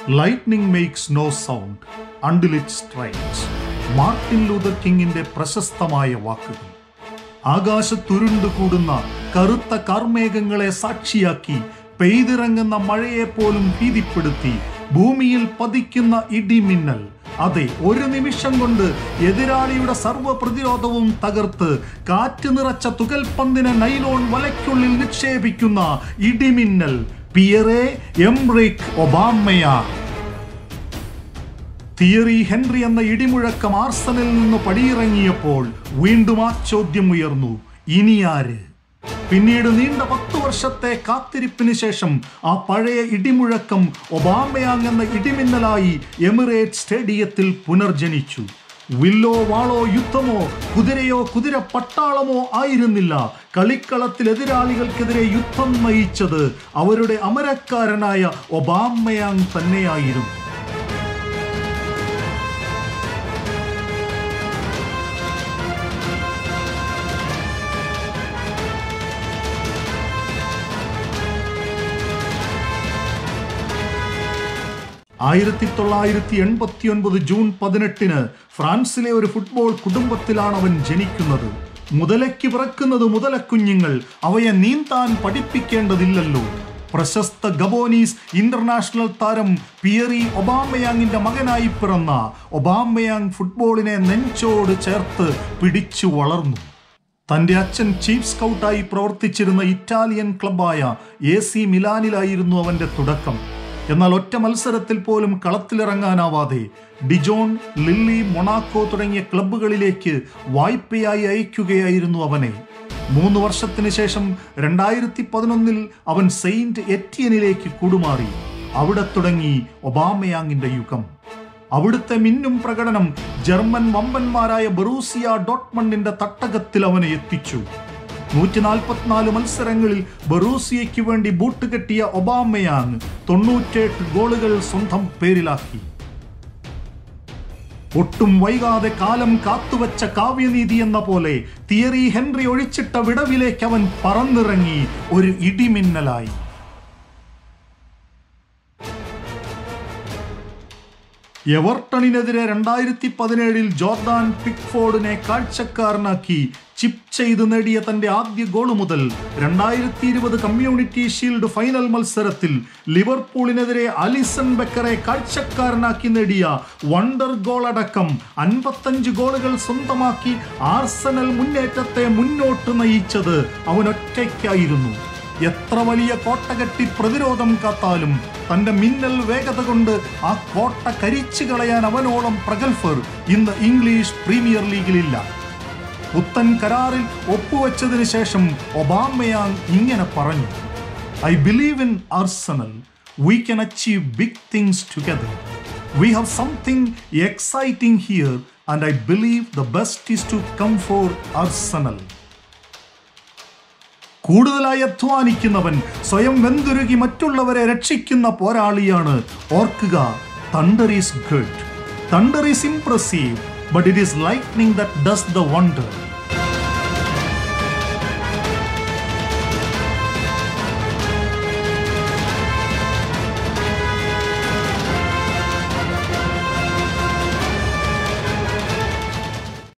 lightning makes no sound until it strikes Martin Luther കിങ്ങിന്റെ പ്രശസ്തമായ വാക്കുകൾ ആകാശത്തുരുണ്ടു കൂടുന്ന കറുത്ത കാർമേഘങ്ങളെ സാക്ഷിയാക്കി പെയ്തിറങ്ങുന്ന മഴയെപ്പോലും ഭീതിപ്പെടുത്തി ഭൂമിയിൽ പതിക്കുന്ന ഇടിമിന്നൽ അതെ ഒരു നിമിഷം കൊണ്ട് എതിരാളിയുടെ സർവ്വ പ്രതിരോധവും തകർത്ത് കാറ്റ് നിറച്ച തുകൽപന്തിനെ നൈലോൺ വലയ്ക്കുള്ളിൽ നിക്ഷേപിക്കുന്ന ഇടിമിന്നൽ പിയറെ എംറിക് ഒബാമയ തിയറി ഹെൻറി എന്ന ഇടിമുഴക്കം ആർസനിൽ നിന്ന് പടിയിറങ്ങിയപ്പോൾ വീണ്ടും ആ ചോദ്യം ഉയർന്നു ഇനി ആര് പിന്നീട് നീണ്ട പത്തു വർഷത്തെ കാത്തിരിപ്പിന് ശേഷം ആ പഴയ ഇടിമുഴക്കം ഒബാമയാങ് എന്ന ഇടിമിന്നലായി എമിറേറ്റ് സ്റ്റേഡിയത്തിൽ പുനർജനിച്ചു വില്ലോ വാളോ യുദ്ധമോ കുതിരയോ കുതിര പട്ടാളമോ ആയിരുന്നില്ല കളിക്കളത്തിൽ എതിരാളികൾക്കെതിരെ യുദ്ധം നയിച്ചത് അവരുടെ അമരക്കാരനായ ഒബാമയാങ് തന്നെയായിരുന്നു ആയിരത്തി തൊള്ളായിരത്തി എൺപത്തി ഒൻപത് ജൂൺ പതിനെട്ടിന് ഫ്രാൻസിലെ ഒരു ഫുട്ബോൾ കുടുംബത്തിലാണ് അവൻ ജനിക്കുന്നത് മുതലയ്ക്ക് പിറക്കുന്നത് മുതലക്കുഞ്ഞുങ്ങൾ അവയെ നീന്താൻ പഠിപ്പിക്കേണ്ടതില്ലല്ലോ പ്രശസ്ത ഗബോനീസ് ഇന്റർനാഷണൽ താരം പിയറി ഒബാമയാങ്ങിന്റെ മകനായി പിറന്ന ഒബാമയാങ് ഫുട്ബോളിനെ നെഞ്ചോട് ചേർത്ത് പിടിച്ചു വളർന്നു തന്റെ അച്ഛൻ ചീഫ് സ്കൗട്ടായി പ്രവർത്തിച്ചിരുന്ന ഇറ്റാലിയൻ ക്ലബായ എ സി മിലാനിലായിരുന്നു അവന്റെ തുടക്കം എന്നാൽ ഒറ്റ മത്സരത്തിൽ പോലും കളത്തിലിറങ്ങാനാവാതെ ഡിജോൺ ലില്ലി മൊണാക്കോ തുടങ്ങിയ ക്ലബ്ബുകളിലേക്ക് വായ്പയായി അയക്കുകയായിരുന്നു അവനെ മൂന്ന് വർഷത്തിന് ശേഷം രണ്ടായിരത്തി പതിനൊന്നിൽ അവൻ സെയിന്റ് എറ്റിയനിലേക്ക് കൂടുമാറി അവിടെ തുടങ്ങി ഒബാമയാങ്ങിന്റെ യുഗം അവിടുത്തെ മിന്നും പ്രകടനം ജർമ്മൻ വമ്പന്മാരായ ബറൂസിയ ഡോട്ട്മണ്ടിന്റെ തട്ടകത്തിൽ അവനെ എത്തിച്ചു നൂറ്റി നാൽപ്പത്തിനാല് മത്സരങ്ങളിൽ ബറൂസിയയ്ക്ക് വേണ്ടി ബൂട്ട് കെട്ടിയ ഒബാമയാങ് തൊണ്ണൂറ്റെട്ട് ഗോളുകൾ സ്വന്തം പേരിലാക്കി ഒട്ടും വൈകാതെ കാലം കാത്തുവച്ച കാവ്യനീതി എന്ന പോലെ തിയറി ഹെൻറി ഒഴിച്ചിട്ട വിടവിലേക്ക് അവൻ പറന്നിറങ്ങി ഒരു ഇടിമിന്നലായി എവർട്ടണിനെതിരെ രണ്ടായിരത്തി പതിനേഴിൽ ജോർദാൻ പിക്ഫോർഡിനെ കാഴ്ചക്കാരനാക്കി ചിപ്പ് ചെയ്ത് നേടിയ തന്റെ ആദ്യ ഗോൾ മുതൽ രണ്ടായിരത്തി ഇരുപത് കമ്മ്യൂണിറ്റി ഷീൽഡ് ഫൈനൽ മത്സരത്തിൽ ലിവർപൂളിനെതിരെ അലിസൺ ബെക്കറെ കാഴ്ചക്കാരനാക്കി നേടിയ വണ്ടർ ഗോൾ അടക്കം അൻപത്തഞ്ച് ഗോളുകൾ സ്വന്തമാക്കി ആർസനൽ മുന്നേറ്റത്തെ മുന്നോട്ട് നയിച്ചത് അവൻ ഒറ്റയ്ക്കായിരുന്നു എത്ര വലിയ കോട്ട കെട്ടി പ്രതിരോധം കാത്താലും തന്റെ മിന്നൽ വേഗത കൊണ്ട് ആ കോട്ട കരിച്ചു കളയാൻ അവനോളം പ്രഗത്ഭർ ഇന്ന് ഇംഗ്ലീഷ് പ്രീമിയർ ലീഗിലില്ല പുത്തൻ കരാറിൽ ഒപ്പുവെച്ചതിന് ശേഷം ഒബാമയാങ് ഇങ്ങനെ പറഞ്ഞു I believe in Arsenal we can achieve big things together we have something exciting here and I believe the best is to come for Arsenal കൂടുതലായി അധ്വാനിക്കുന്നവൻ സ്വയം വെന്തുരുകി മറ്റുള്ളവരെ രക്ഷിക്കുന്ന പോരാളിയാണ് ഓർക്കുക thunder is good thunder is impressive but it is lightning that does the wonder